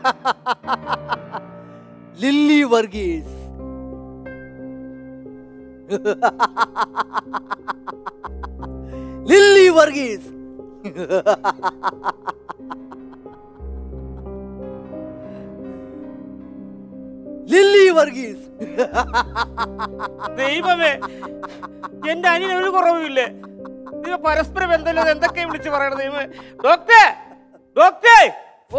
Lily Varghese Lilly Varghese Lilly Varghese ദൈവമേ എന്റെ അനിയൻ ഒരു കുറവുമില്ലേ നിങ്ങൾ പരസ്പരം എന്തെങ്കിലും എന്തൊക്കെ വിളിച്ച് പറയണത് ദൈവമേ ഡോക്ടറെ ഡോക്ടറെ ഓ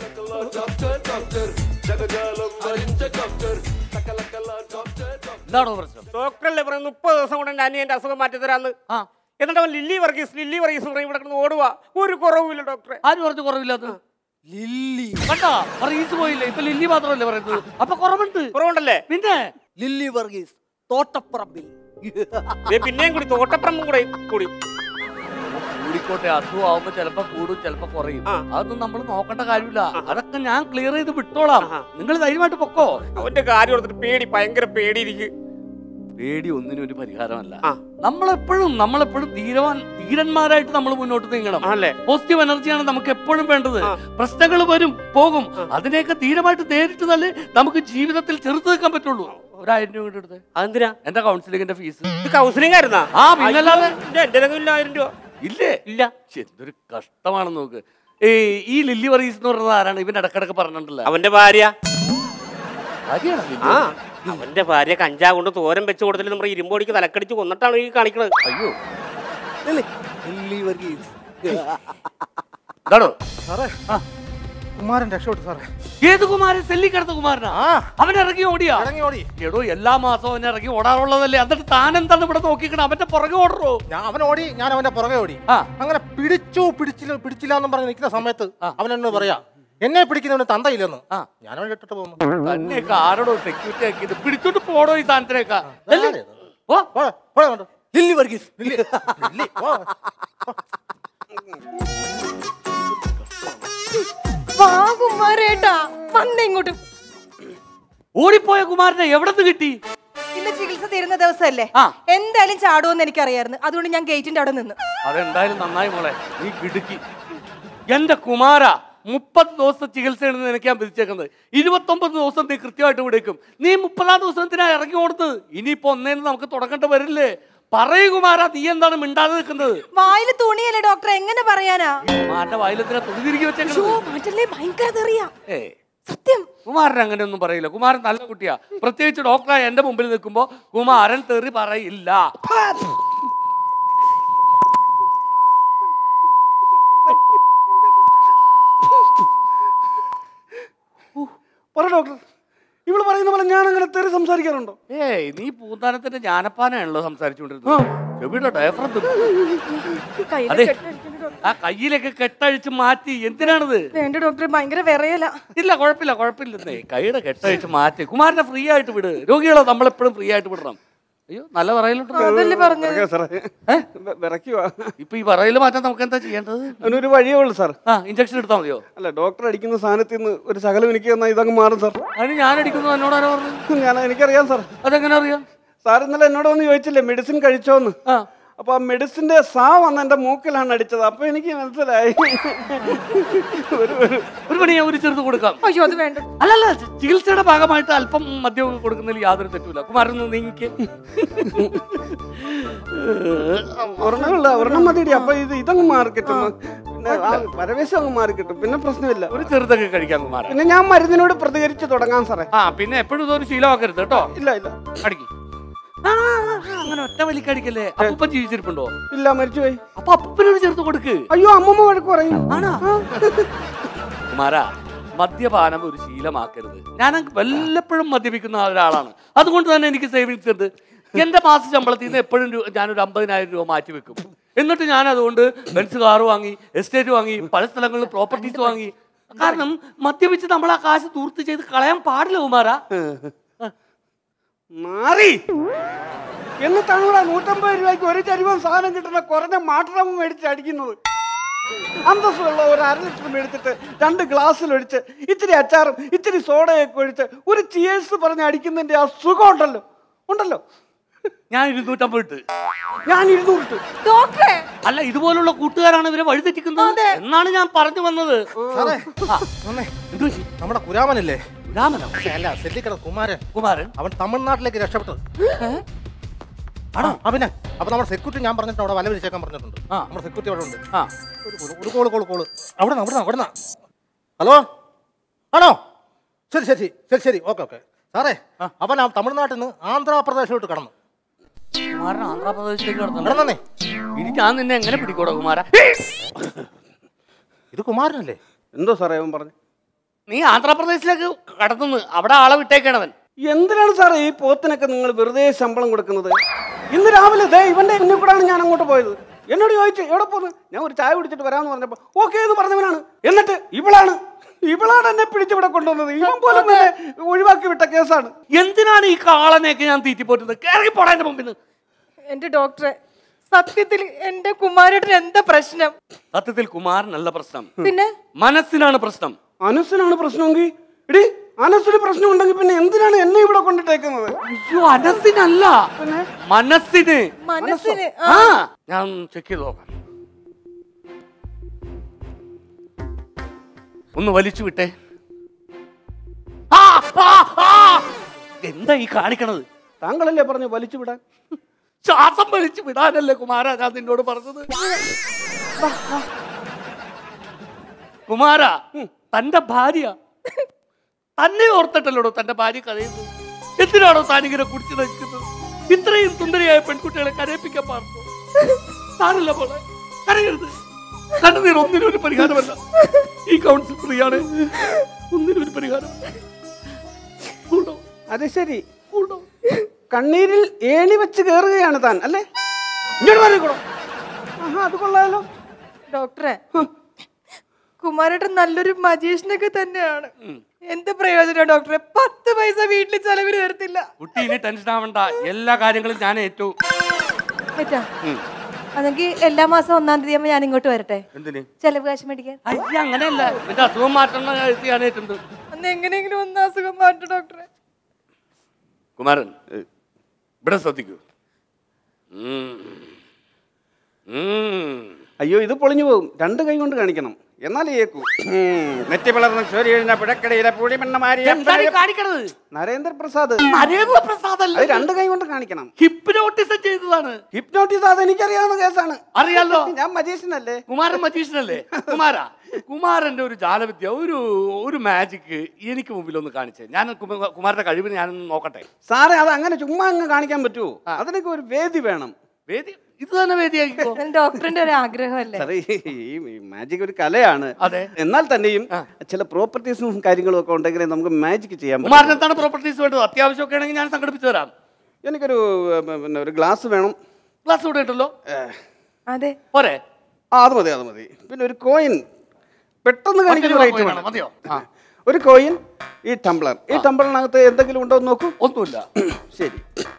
എന്താണോ പ്രശ്നം ഡോക്ടറല്ലേ പറയുന്നത് മുപ്പത് ദിവസം കൊണ്ട് എന്റെ അനിയന്റെ അസുഖം മാറ്റി തരാന്ന് ആ എന്നിട്ട് അവൻ ലില്ലി വർഗീസ് ലില്ലി വർഗീസ് പറയും ഇവിടെ കിടന്ന് ഓടുക ഒരു കുറവുമില്ല ഡോക്ടറെ ആര് പറഞ്ഞു കുറവില്ലാത്ത ലില്ലി കണ്ടാ റീസ് പോയില്ലേ ഇപ്പൊ ലില്ലി മാത്രമല്ലേ പറയുന്നത് അപ്പൊ കുറവുണ്ട് കുറവുണ്ടല്ലേ പിന്നെ ലില്ലി വർഗീസ് തോട്ടപ്പറമ്പിൽ ദേ പിന്നെയും കൂടി തോട്ടപ്പറമ്പും കൂടെ കൂടി കൂടിക്കോട്ടെ അസുഖമാകുമ്പോ ചിലപ്പോ കൂടും ചിലപ്പോ കുറയും ആ. അതൊന്നും നമ്മൾ നോക്കേണ്ട കാര്യമില്ല അതൊക്കെ ഞാൻ ക്ലിയർ ചെയ്ത് വിട്ടോളാം ആഹാ. നിങ്ങൾ ധൈര്യമായിട്ട് പൊക്കോ അവന്റെ കാര്യം ഓർത്തിട്ട് പേടി ഭയങ്കര പേടി ഇരിക്കും പേടി ഒന്നിനും ഒരു പരിഹാരമല്ല ആ. നമ്മളെപ്പോഴും നമ്മളെപ്പോഴും ധീരവാൻ ധീരന്മാരായിട്ട് നമ്മൾ മുന്നോട്ട് നീങ്ങണം ആണല്ലേ പോസിറ്റീവ് എനർജിയാണ് നമുക്ക് എപ്പോഴും വേണ്ടത് ആ. പ്രശ്നങ്ങൾ വരും പോകും ആ. അതിനെയൊക്കെ ധീരമായിട്ട് നേരിട്ട് തന്നെ നമുക്ക് ജീവിതത്തിൽ ചെറുത്ത് നിൽക്കാൻ പറ്റുള്ളൂ ഒരായിരം രൂപ കൊണ്ട് എടുത്ത് അതെന്തിനാ എന്റെ കൗൺസിലിംഗിന്റെ ഫീസ് ഇത് കൗൺസിലിംഗ് ആയിരുന്നാ ആ പിന്നല്ലാതെ എന്റെ ഇല്ല ആയിരം രൂപ ഇല്ലേ ഇല്ല ശ്ശെ, എന്തൊരു കഷ്ടമാണെന്ന് നോക്ക് ഏ ഈ ലില്ലി വർഗീസ് എന്ന് പറയുന്നത് ആരാണ് ഇവൻ ഇടക്കിടക്ക് പറഞ്ഞിട്ടുണ്ടല്ലോ അവന്റെ ഭാര്യ ഭാര്യയാണോ ലില്ലി? ആ അവന്റെ ഭാര്യ കഞ്ചാവ് കൊണ്ട് തോരൻ വെച്ച് കൊടുത്തിട്ട് നമ്മുടെ ഇരുമ്പോടിക്ക് തലക്കടിച്ച് കൊന്നിട്ടാണ് ഈ കാണിക്കണത് അയ്യോ ലില്ലി ലില്ലി വർഗീസ് ഇതാണോ സാറേ ആ. കുമാരൻ രക്ഷപ്പെട്ടു സാറേ ഏത് കുമാരൻ സെല്ലിക്കടത്ത കുമാരനാ ആ അവൻ ഇറങ്ങി ഓടിയാ ഇറങ്ങി ഓടി എടോ എല്ലാ മാസവും അവൻ ഇറങ്ങി ഓടാറുള്ളതല്ലേ എന്നിട്ട് താൻ എന്താണ് ഇവിടെ നോക്കിക്കണം അവന്റെ പുറകെ ഓടറോ ഞാൻ അവൻ ഓടി ഞാൻ അവന്റെ പുറകെ ഓടി ആ അങ്ങനെ പിടിച്ചു പിടിച്ചില്ല പിടിച്ചില്ല എന്നും പറഞ്ഞ് നിൽക്കുന്ന സമയത്ത് ആ. അവൻ എന്നോട് പറയാ എന്നെ പിടിക്കുന്നവന് തന്തയില്ലെന്ന് ആ. ഞാൻ അവൻ ഇട്ടിട്ട് പോകുന്നു തന്നെയൊക്കെ ആരോടോ സെക്യൂരിറ്റി ആക്കിയത് പിടിച്ചോണ്ട് പോടോ ഈ സാധനത്തിനേക്കാ ചെല്ല്. ആരേത്? ഓ പോടാ, പോടാ അങ്ങോട്ട്. ലില്ലി വർഗീസ് ഇല്ലേ? ഇല്ലേ? പോ. വാ കുമാരേട്ടാ വന്നേ ഇങ്ങോട്ട് ഓടിപ്പോയ കുമാരനെ എവിടെ നിന്ന് കിട്ടി ഇന്ന് ചികിത്സ തീരുന്ന ദിവസമല്ലേ ആ. എന്തായാലും ചാടുമെന്ന് എനിക്കറിയായിരുന്നു അതുകൊണ്ട് ഞാൻ ഗേറ്റിന്റെ അവിടെ നിന്ന് അതെന്തായാലും നന്നായി മോളെ നീ കിടുക്കി എന്റെ കുമാര മുപ്പത് ദിവസം ചികിത്സയാണ് നിനക്ക് ഞാൻ വിധിച്ചേക്കുന്നത് ഇരുപത്തൊമ്പത് ദിവസം നീ കൃത്യമായിട്ട് വിടേക്കും നീ മുപ്പതാം ദിവസത്തിനാ ഇറങ്ങി ഓടുന്നത് ഇനിയിപ്പോ ഒന്നേന്ന് നമുക്ക് തുടങ്ങേണ്ട വരില്ലേ പറയൂ കുമാര നീ എന്താണ് മിണ്ടാതെ നിൽക്കുന്നത് വായില് തുണിയല്ലേ ഡോക്ടർ എങ്ങനെ പറയാനാ കുമാരന്റെ വായിലെത്തിനാ തുണി തിരികെ ഷോ വെച്ചേക്കുന്നത് മാറ്റല്ലേ ഭയങ്കര തെറിയാ ഏ സത്യം കുമാരൻ അങ്ങനെയൊന്നും പറയില്ല കുമാരൻ നല്ല കുട്ടിയാ പ്രത്യേകിച്ച് ഡോക്ടറായി എന്റെ മുമ്പിൽ നിൽക്കുമ്പോ കുമാരൻ തെറി പറയില്ല പറ ഡോക്ടർ ഇവള് പറയുന്ന പോലെ ഞാൻ അങ്ങനെ തെറി സംസാരിക്കാറുണ്ടോ ഏയ് നീ പൂന്താനത്തിന്റെ ജ്ഞാനപ്പാനാണല്ലോ സംസാരിച്ചുകൊണ്ടിരുന്നത് ചെവിയുടെ ഡയഫ്രം കയ്യില് അതെ കെട്ടഴിക്കുന്നു ഡോക്ടർ. ആ കയ്യിലൊക്കെ കെട്ടഴിച്ച് മാറ്റി എന്തിനാണിത് വേണ്ട ഡോക്ടർ ഭയങ്കര വിറയല ഇല്ല കുഴപ്പമില്ല കുഴപ്പമില്ലെന്നേ കൈയുടെ കെട്ടഴിച്ച് മാറ്റി കുമാരനെ ഫ്രീ ആയിട്ട് വിട് രോഗികളെ നമ്മളെപ്പോഴും ഫ്രീ ആയിട്ട് വിടണം അയ്യോ നല്ല പറയലുണ്ടോ അതല്ലേ പറഞ്ഞത് വിറയ്ക്കാ സാറേ വെ- വിറയ്ക്കുവാ ഇപ്പൊ ഈ പറയല് മാറ്റാൻ നമുക്ക് എന്താ ചെയ്യേണ്ടത് അതിനൊരു വഴിയേ ഉള്ളൂ സാർ ആ ഇഞ്ചക്ഷൻ എടുത്താൽ മതിയോ അല്ല ഡോക്ടർ അടിക്കുന്ന സാധനത്തിൽ നിന്ന് ഒരു ശകലം എനിക്ക് തന്നാൽ ഇതങ്ങ് മാറും സാർ അതിന് ഞാൻ അടിക്കുന്നു എന്നോട് ആരോ പറഞ്ഞു ഞാൻ എനിക്കറിയാം സാർ അതെങ്ങനെ അറിയാം സാർ ഇന്നലെ എന്നോട് ഒന്ന് ചോദിച്ചില്ലേ മെഡിസിൻ കഴിച്ചോന്ന് ആ അപ്പൊ ആ മെഡിസിന്റെ സാ വന്ന് എന്റെ മൂക്കിലാണ് അടിച്ചത് അപ്പൊ എനിക്ക് മനസ്സിലായി ഒരു ഒരു ഒരു പണി ഞാൻ ഒരു ചെറുത് കൊടുക്കാം അയ്യോ അത് വേണ്ട അല്ലല്ല ചി- ചികിത്സയുടെ ഭാഗമായിട്ട് അല്പം മദ്യം കൊടുക്കുന്നതിൽ യാതൊരു തെറ്റുമില്ല കുമാരൻ നീങ്ങിക്ക് ഒരെണ്ണമുള്ള ഒരെണ്ണം മതിയടി അപ്പൊ ഇത് ഇതങ്ങ് മാറി കിട്ടും പിന്നെ ആ പരവേശം അങ്ങ് മാറി കിട്ടും പിന്നെ പ്രശ്നമില്ല ഒരു ചെറുതൊക്കെ കഴിക്കാം കുമാരൻ പിന്നെ ഞാൻ മരുന്നിനോട് പ്രതികരിച്ച് തുടങ്ങാം സാറേ ആ പിന്നെ എപ്പോഴും ഇതൊരു ശീലമാക്കരുത് കേട്ടോ ഇല്ല ഇല്ല അടിക്ക് ആ, ആ, ആ, അങ്ങനെ ഒറ്റ വലിക്കടിക്കല്ലേ അപ്പൂപ്പൻ ജീവിച്ചിരിപ്പുണ്ടോ ഇല്ല മരിച്ചുപോയി അപ്പൊ അപ്പൂപ്പനോട് ചേർത്ത് കൊടുക്ക് അയ്യോ അമ്മമ്മ വഴക്ക് പറയും ആണോ കുമാര മദ്യപാനം ഒരു ശീലമാക്കരുത് ഞാൻ വല്ലപ്പോഴും മദ്യപിക്കുന്ന ഒരാളാണ് അതുകൊണ്ട് തന്നെ എനിക്ക് സേവിങ്സ് ഉണ്ട് എന്റെ മാസ ശമ്പളത്തിൽ നിന്ന് എപ്പോഴും രൂ- ഞാനൊരു അമ്പതിനായിരം രൂപ മാറ്റി വെക്കും എന്നിട്ട് ഞാൻ അതുകൊണ്ട് ബെൻസ് കാറ് വാങ്ങി എസ്റ്റേറ്റ് വാങ്ങി പല സ്ഥലങ്ങളിൽ പ്രോപ്പർട്ടീസ് വാങ്ങി കാരണം മദ്യപിച്ച് നമ്മൾ ആ കാശ് ദൂർത്ത് ചെയ്ത് കളയാൻ പാടില്ല കുമാര മാറി എന്നിട്ടാണ് ഇവിടെ നൂറ്റമ്പത് രൂപയ്ക്ക് ഒരു ചരിവം സാധനം കിട്ടുന്ന കുറഞ്ഞ മാട്ടറം മേടിച്ച് അടിക്കുന്നത് അന്തസ്സുള്ള ഒരു അര ലിറ്റർ മേടിച്ചിട്ട് രണ്ട് ഗ്ലാസ്സിലൊഴിച്ച് ഇത്തിരി അച്ചാറും ഇത്തിരി സോഡയൊക്കെ ഒഴിച്ച് ഒരു ചിയേഴ്സ് പറഞ്ഞ് അടിക്കുന്നതിന്റെ ആ സുഖം ഉണ്ടല്ലോ ഉണ്ടല്ലോ ഞാൻ ഇരുന്നൂറ്റമ്പത് ഇട്ട് ഞാൻ ഇരുന്നൂറ് ഇട്ടു ഡോക്ടറെ അല്ല ഇതുപോലുള്ള കൂട്ടുകാരാണ് ഇവരെ വഴിതെറ്റിക്കുന്നത് എന്നാണ് ഞാൻ പറഞ്ഞു വന്നത് സാറേ വന്നേ. എന്ത് പറ്റി? നമ്മുടെ കുരാമനല്ലേ രാമനോ പക്ഷേ അല്ല സെല്ലിക്കട കുമാരൻ കുമാരൻ അവൻ തമിഴ്നാട്ടിലേക്ക് രക്ഷപ്പെട്ടു ആണോ ആ പിന്നെ അപ്പൊ നമ്മുടെ സെക്യൂരിറ്റി ഞാൻ പറഞ്ഞിട്ട് അവിടെ വല വിരിച്ചേക്കാൻ പറഞ്ഞിട്ടുണ്ട് ആ. നമ്മുടെ സെക്യൂരിറ്റി അവിടെ ഉണ്ട് ആ ഒരു കോള്, ഒരു കോള് കോള് കോള് അവിടെ അവിടെ അവിടെ ഹലോ ആണോ ശരി ശരി ശരി ശരി ഓക്കെ ഓക്കെ സാറേ അവൻ ആ തമിഴ്നാട്ടിൽ നിന്ന് ആന്ധ്രാപ്രദേശിലോട്ട് കടന്നു കുമാരൻ ആന്ധ്രാപ്രദേശിലേക്ക് കടന്നു കടന്നേ ഇനി ഞാൻ നിന്നെ എങ്ങനെ പിടിക്കോടോ കുമാര ഇത് കുമാരനല്ലേ എന്തോ സാറേ അവൻ പറഞ്ഞു നീ ആന്ധ്രാപ്രദേശിലേക്ക് കടന്നു അവിടെ ആളെ വിട്ടേക്കണവൻ എന്തിനാണ് സാറേ ഈ പോത്തിനൊക്കെ നിങ്ങൾ വെറുതെ ശമ്പളം കൊടുക്കുന്നത് ഇന്ന് രാവിലെ ദേ ഇവന്റെ എന്നെ കൂടാണ് ഞാൻ അങ്ങോട്ട് പോയത് എന്നോട് ചോദിച്ചു എവിടെ പോന്നു ഞാൻ ഒരു ചായ കുടിച്ചിട്ട് വരാമെന്ന് പറഞ്ഞപ്പോ ഓക്കെ എന്ന് പറഞ്ഞവനാണ് എന്നിട്ട് ഇവളാണ് ഇവളാണ് എന്നെ പിടിച്ചിവിടെ കൊണ്ടുവന്നത് ഇവൻ പോലും എന്നെ ഒഴിവാക്കി വിട്ട കേസാണ് എന്തിനാണ് ഈ കാളനെയൊക്കെ ഞാൻ തീറ്റിപ്പോറ്റുന്നത് കയറി പോടാ എന്റെ മുമ്പിൽ നിന്ന് എന്റെ ഡോക്ടറെ സത്യത്തിൽ എന്റെ കുമാരേട്ടന് എന്താ പ്രശ്നം സത്യത്തിൽ കുമാരനല്ല പ്രശ്നം പിന്നെ മനസ്സിനാണ് പ്രശ്നം അനസിനാണ് പ്രശ്നമെങ്കിൽ ഇടി അനസിന് പ്രശ്നം ഉണ്ടെങ്കിൽ പിന്നെ എന്തിനാണ് എന്നെ ഇവിടെ കൊണ്ടിട്ടേക്കുന്നത് അയ്യോ അനസിനല്ല മനസ്സിന് മനസ്സിന് ആ ഞാൻ ചെക്ക് ചെയ്ത് നോക്കാം ഒന്ന് വലിച്ചു വിട്ടേ ആ, ആ, ആ. എന്താ ഈ കാണിക്കണത് താങ്കളല്ലേ പറഞ്ഞു വലിച്ചു വിടാൻ ശ്വാസം വലിച്ചു വിടാനല്ലേ കുമാര ഞാൻ നിന്നോട് പറഞ്ഞത് കുമാര തന്റെ ഭാര്യ തന്നെ ഓർത്തിട്ടല്ലോടോ തന്റെ ഭാര്യ കരയുന്നത് എന്തിനാണോ താനിങ്ങനെ കുടിച്ചു നയിക്കുന്നത് ഇത്രയും സുന്ദരിയായ പെൺകുട്ടികളെ കരയിപ്പിക്കാൻ പാർന്നു താനല്ല പോലെ കരയരുത് കണ്ണുനീർ ഒന്നിനും ഒരു പരിഹാരമല്ല ഈ കൗൺസിൽ ഫ്രീ ആണ് ഒന്നിനും ഒരു പരിഹാരം ഉണ്ടോ? അത് ശരി ഉണ്ടോ? കണ്ണീരിൽ ഏണി വെച്ച് കയറുകയാണ് താൻ അല്ലേ ഇങ്ങോട്ട് മാറിക്കോളൂ ആഹാ അത് കൊള്ളാലോ ഡോക്ടറെ കുമാരേട്ടൻ നല്ലൊരു മജീഷ്യനൊക്കെ തന്നെയാണ് എന്ത് പ്രയോജനം ഡോക്ടറെ പത്ത് പൈസ വീട്ടിൽ ചെലവിന് തരത്തില്ല കുട്ടി ഇനി ടെൻഷൻ ആവണ്ട എല്ലാ കാര്യങ്ങളും ഞാൻ ഏറ്റു പറ്റാ അതെങ്കിൽ എല്ലാ മാസം ഒന്നാം തീയതി ആകുമ്പോൾ ഞാൻ ഇങ്ങോട്ട് വരട്ടെ എന്തിന് ചെലവ് കാശ് മേടിക്കാൻ അയ്യ അങ്ങനെയല്ല എന്റെ അസുഖം മാറ്റുന്ന കാര്യത്തിൽ ഞാൻ ഏറ്റുണ്ട് അന്ന് എങ്ങനെയെങ്കിലും ഒന്ന് അസുഖം മാറ്റും ഡോക്ടറെ കുമാരൻ ഇവിടെ ശ്രദ്ധിക്കൂ ഉം. ഉം. അയ്യോ ഇത് പൊളിഞ്ഞു പോകും രണ്ട് കൈ കൊണ്ട് കാണിക്കണം എന്നാലേ ഏക്കൂ നെറ്റി പിളർന്ന് ചോരി കഴിഞ്ഞ പുഴക്കടയിലെ പുളിമണ്ണമാരിയ എന്താണ് ഈ കാണിക്കണത് നരേന്ദ്രപ്രസാദ് നരേന്ദ്രപ്രസാദ് അത് അല്ല രണ്ട് കൈ കൊണ്ട് കാണിക്കണം ഹിപ്നോട്ടിസം ചെയ്തതാണ് ഹിപ്നോട്ടിസ് അത് എനിക്കറിയാവുന്ന കേസാണ് അറിയാലോ ഞാൻ മജീഷ്യനല്ലേ കുമാരൻ മജീഷനല്ലേ കുമാര കുമാരന്റെ ഒരു ജാലവിദ്യ ഒരു ഒരു മാജിക് എനിക്ക് മുമ്പിൽ ഒന്ന് കാണിച്ചേ ഞാൻ കുമ- കുമാരന്റെ കഴിവിന് ഞാനൊന്ന് നോക്കട്ടെ സാറേ അത് അങ്ങനെ ചുമ്മാ അങ്ങ് കാണിക്കാൻ പറ്റുമോ അതിനൊക്കെ ഒരു വേദി വേണം വേദി ഇത് തന്നെ വേദിയാക്കിക്കോ അത് ഡോക്ടറിന്റെ ഒരു ആഗ്രഹമല്ലേ സാറേ ഈ മാജിക് ഒരു കലയാണ് അതെ. എന്നാൽ തന്നെയും ചില പ്രോപ്പർട്ടീസും കാര്യങ്ങളും ഒക്കെ ഉണ്ടെങ്കിലേ നമുക്ക് മാജിക് ചെയ്യാൻ പറ്റൂ. കുമാരൻ എന്താണ് പ്രോപ്പർട്ടീസ് വേണ്ടത് അത്യാവശ്യമൊക്കെ ആണെങ്കിൽ ഞാൻ സംഘടിപ്പിച്ചു തരാം എനിക്കൊരു ഏ, പിന്നെ ഒരു ഗ്ലാസ് വേണം ക്ലാസ് ഇവിടെ ഉണ്ടല്ലോ ഏ, അതെ പോരെ ആ അത് മതി അത് മതി പിന്നെ ഒരു കോയിൻ പെട്ടെന്ന് കാണിക്കുന്ന മറ്റൊരു റേറ്റ് coin വേണം വേണം, മതിയോ? ആ ഒരു കോയിൻ ഈ ടംബ്ലർ ഈ ടംബ്ലറിനകത്ത് എന്തെങ്കിലും ഉണ്ടോ എന്ന് നോക്കൂ ഒന്നുമില്ല ശരി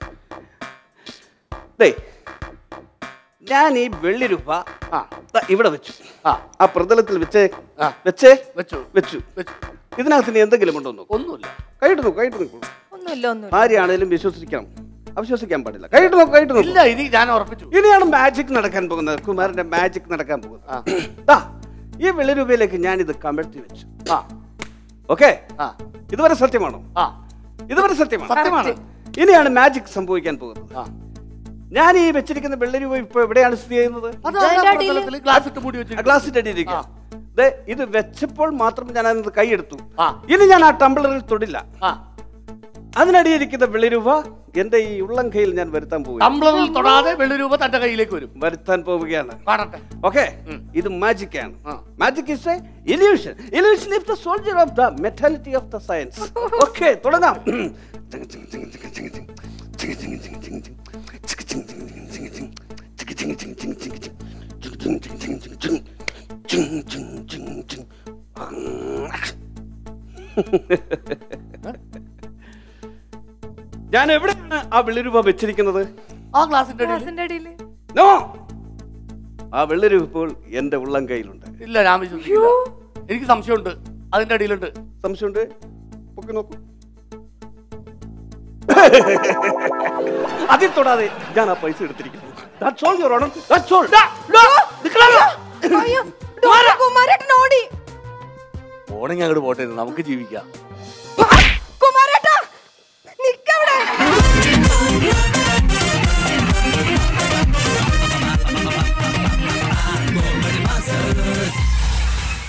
ദേ ഞാൻ ഈ വെള്ളി രൂപ ആ ദാ ഇവിടെ വെച്ചു ആ ആ പ്രതലത്തിൽ വെച്ചേ ആ. വെച്ചേ വെച്ചു വെച്ചു വെച്ചു ഇതിനകത്ത് ഇനി എന്തെങ്കിലും ഉണ്ടോ എന്ന് നോക്കൂ ഒന്നുമില്ല കൈയിട്ട് നോക്കൂ കൈയിട്ട് നോക്കൂ ഒന്നുമില്ല ഒന്നുമില്ല ഭാര്യയാണേലും വിശ്വസിക്കണം അവിശ്വസിക്കാൻ പാടില്ല കൈയിട്ട് നോക്കൂ കൈയിട്ട് നോക്കൂ ഇല്ല ഇനി ഞാൻ ഉറപ്പിച്ചു ഇനിയാണ് മാജിക് നടക്കാൻ പോകുന്നത് കുമാരന്റെ മാജിക് നടക്കാൻ പോകുന്നത് ദാ, ഈ വെള്ളി രൂപയിലേക്ക് ഞാൻ ഇത് കമഴ്ത്തി വെച്ചു ആ ഓക്കെ ആ ഇതുവരെ സത്യമാണോ ആ ഇതുവരെ സത്യമാണ് സത്യമാണ് ഇനിയാണ് മാജിക് സംഭവിക്കാൻ പോകുന്നത് ആ ഞാൻ ഈ വെച്ചിരിക്കുന്ന വെള്ളി രൂപ ഇപ്പൊ എവിടെയാണ് സ്ഥിതി ചെയ്യുന്നത് അത് ആ പ്രതലത്തിൽ ഗ്ലാസ് ഇട്ട് മൂടി ആ വെച്ചിരിക്കുന്നു. ഗ്ലാസിന്റെ അടിയിലിരിക്കുക ദേ, ഇത് വെച്ചപ്പോൾ മാത്രം ഞാൻ അതിനകത്ത് കൈയെടുത്തു ആ. ഇനി ഞാൻ ആ ടംബ്ലറിൽ തൊടില്ല ആ അതിനടിയിരിക്കുന്ന വെള്ളി രൂപ എന്റെ ഈ ഉള്ളം കൈയിൽ ഞാൻ വരുത്താൻ പോവുകയാണ് ടംബ്ലറിൽ തൊടാതെ വെള്ളി രൂപ തന്റെ കയ്യിലേക്ക് വരും വരുത്താൻ പോവുകയാണ് കാണട്ടെ ഓക്കെ ഇത് മാജിക് ആണ് ആ. Magic is a illusion illusion is the soldier of the mentality of the science okay തുടങ്ങാം ഞാൻ എവിടെയാണ് ആ വെള്ളിരൂപ വെച്ചിരിക്കുന്നത് ആ ഗ്ലാസിന്റെ അടിയിൽ ഗ്ലാസിന്റെ അടിയില് നോ ആ വെള്ളരൂപ ഇപ്പോൾ എന്റെ ഉള്ളം കയ്യിലുണ്ട് ഇല്ല ഞാൻ വിശ്വസിക്കില്ല എനിക്ക് സംശയമുണ്ട് അതിന്റെ അടിയിലുണ്ട് സംശയമുണ്ട് പൊക്കി നോക്കൂ അതിൽ തൊടാതെ ഞാൻ ആ പൈസ എടുത്തിരിക്കുന്നു That's all, Your Honor. That's all. അയ്യോ ഡോക്ടർ കുമാരേട്ടൻ ഓടി പോണെങ്കിൽ അങ്ങോട്ട് പോട്ടെ നമുക്ക് ജീവിക്കാം